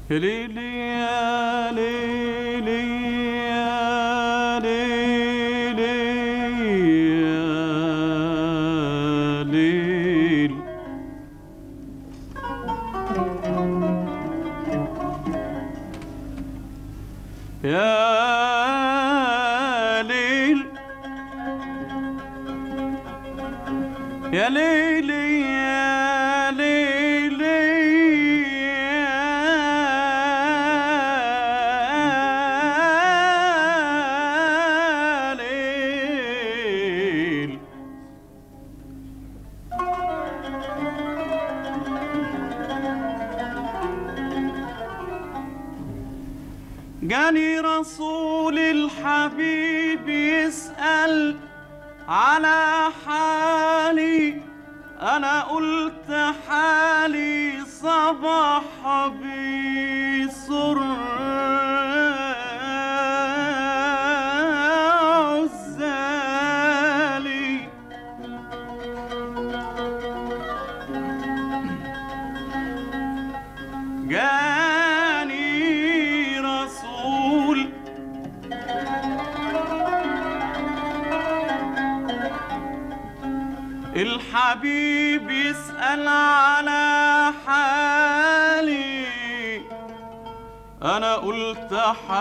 يا ليلي يا ليلي يا ليلي يا ليل يا ليل يا ليلي يا ليلي يا ليل جاني رسول الحبيب يسأل على حالي أنا قلت حالي صباح بيسر عزالي جاني رسول الحبيب يسأل على حالي أنا قلت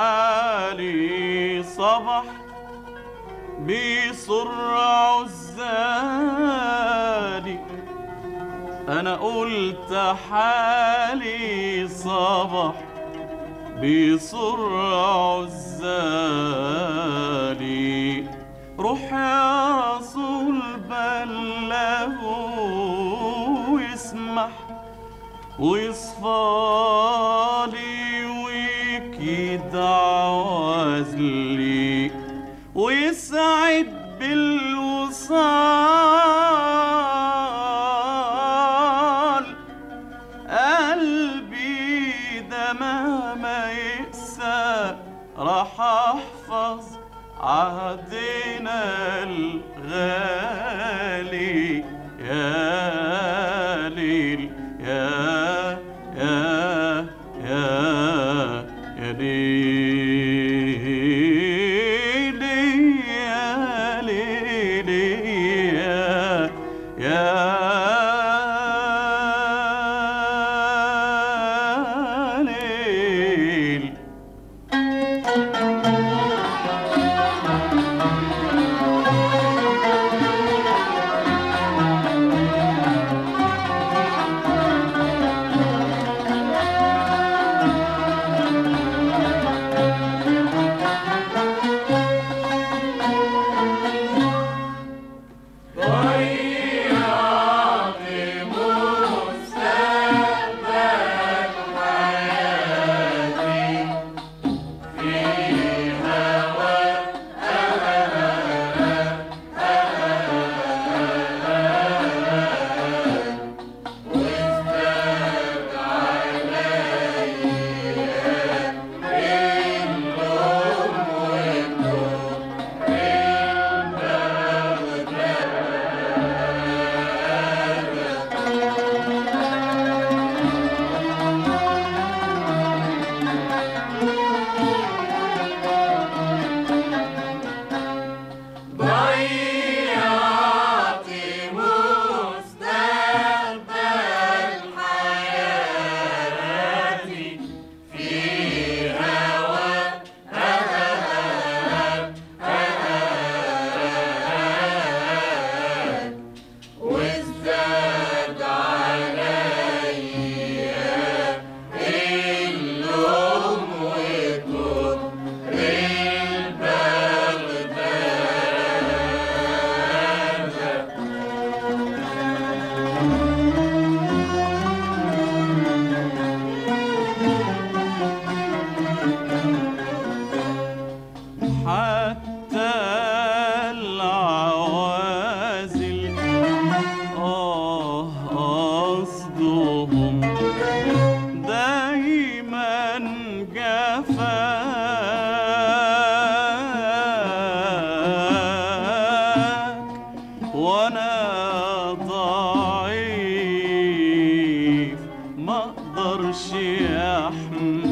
حالي صبح بيصر عزالي أنا قلت حالي صبح بيصر عزالي روح يا رسول بلغه واسمح ويصفالي ويكيد عوازلي ويسعد بالوصال قلبي ده مهما يقسى راح احفظ عهدنا الغالي يا ليل يا يا يا يا ليل يا ليل يا يا ليل حتى العوازل آه قصدهم دايما جفاك وانا ضعيف ما اقدرش احمل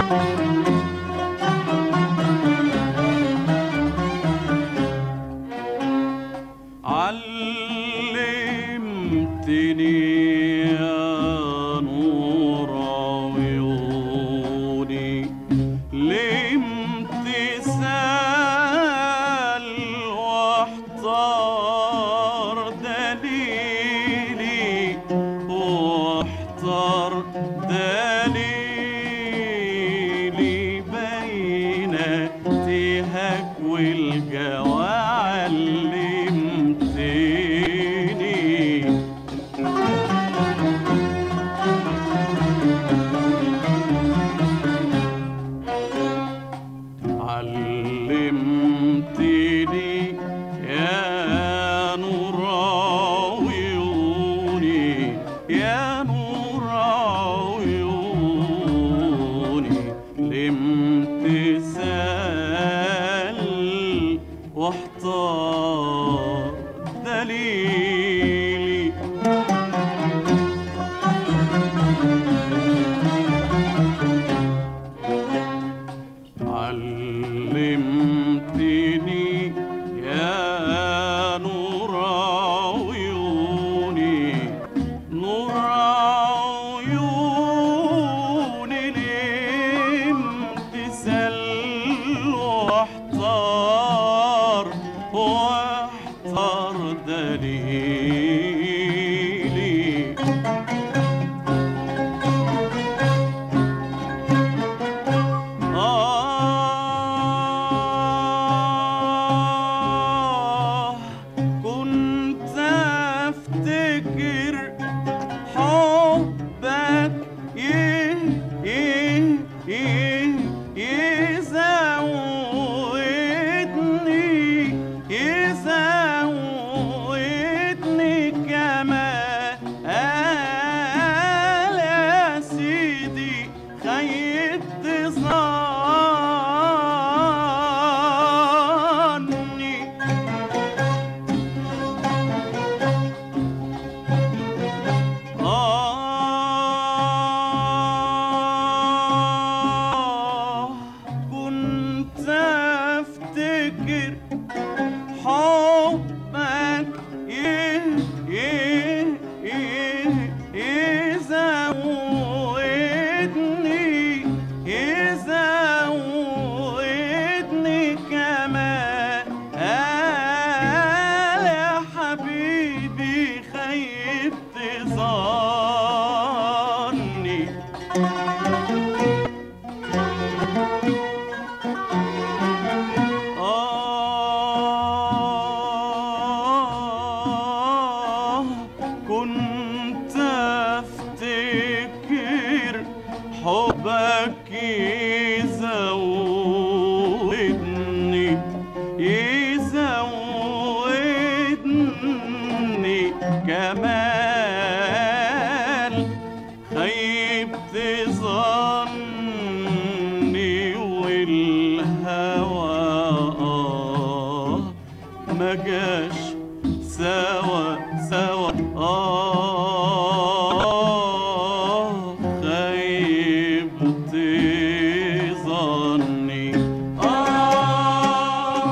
علمتني يا نور عيوني الامتثال واحتار دليلي واحتار دليلي بين تهك والجوى علمتني علمتني يا نور عيوني يا نور عيوني الامتثال واحتار دليلي علمتني يا نور عيوني نور عيوني الامتثال واحتار واحتار دليلي آه كنت أفتكر حبك يه يه يه يزودني يزودني كمان قال يا سيدي خيبت ظني آه كنت أفتكر حبك يه يه يه يزودني يزودني كمان قال يا حبيبي خيبت ظني آه كنت أفتكر حبك يزودني يزودني كمال خيبت ظني والهوى آه ما جاش سوا سوا آه خيبت ظني آه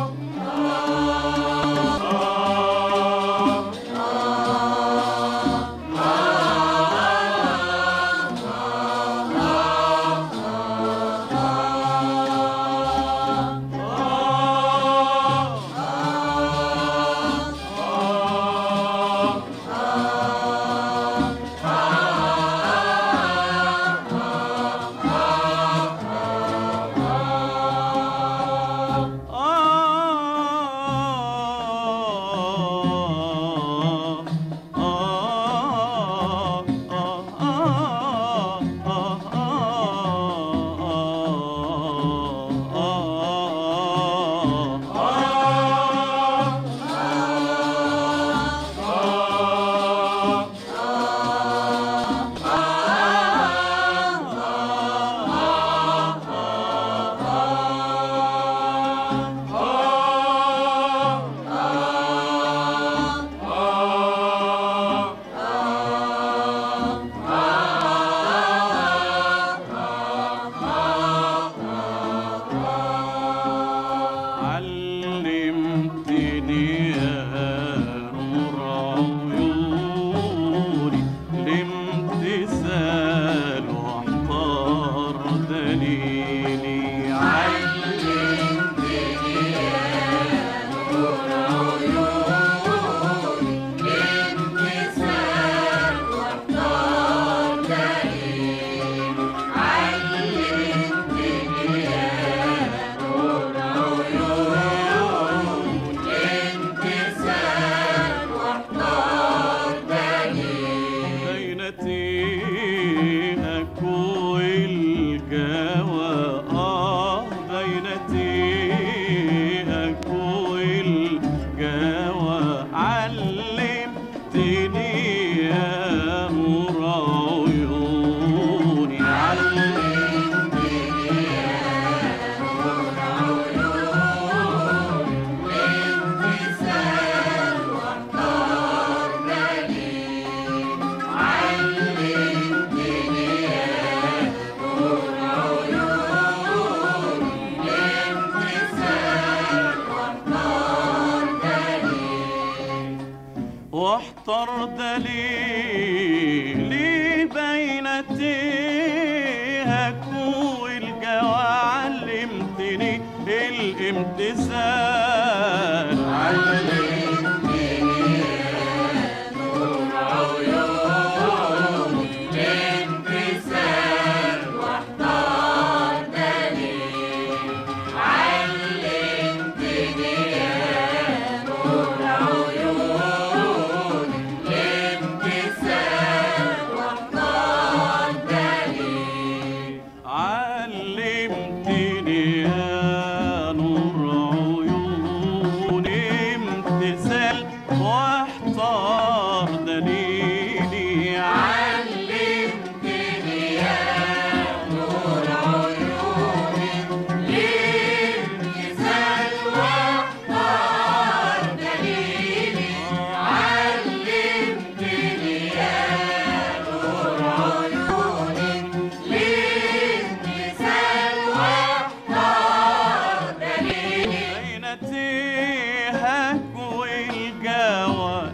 واحتار دليلي بين تيهك والجوى علمتني الامتثال علمتني يا نور عيوني امتثال واحتار دليلي بين تيهك والجوى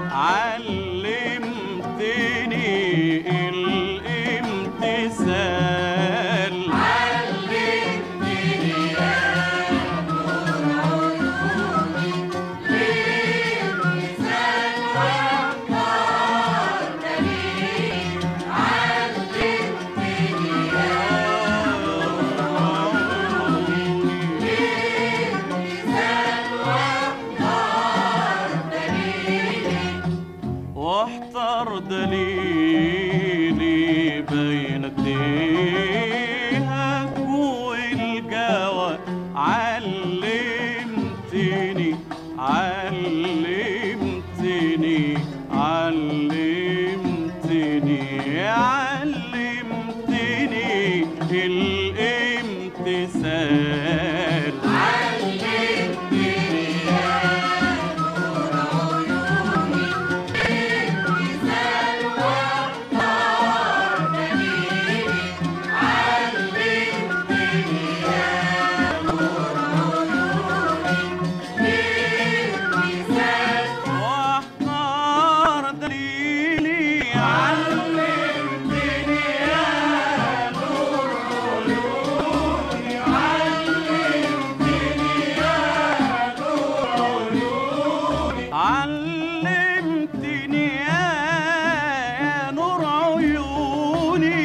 علمتني الامتثال واحتر دليلي بين تيهك والجوى علمتني علمتني علمتني علمتني الامتثال واحتار دليلي علمتني يا نور عيوني علمتني يا نور عيوني علمتني يا نور عيوني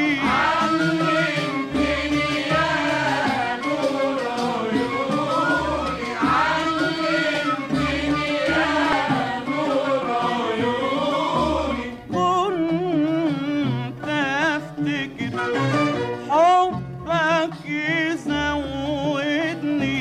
علمتني يا نور عيوني علمتني يا كنت افتكر حبك يزودني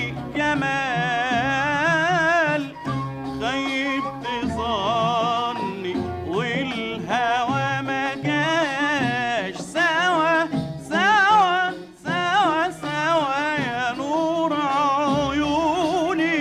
جمال خيبت ظني والهوى ما جاش سوا سوا سوا سوا يا نور عيوني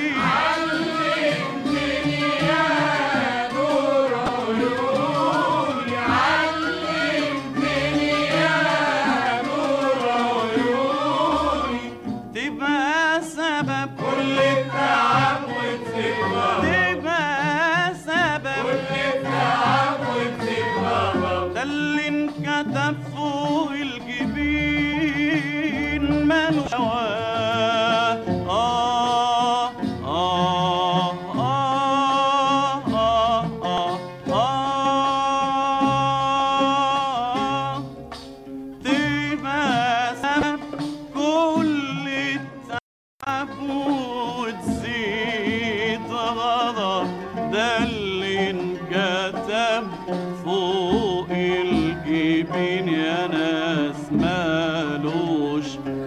تبقى سبب كل التعب تبقى سبب كل التعب ده اللي انكتب فوق الجبين مالوش هواه آه آه آه آه آه آه تبقى سبب كل التعب وتزيد غضب ده اللي انكتب فوق الجبين يا ناس مالوش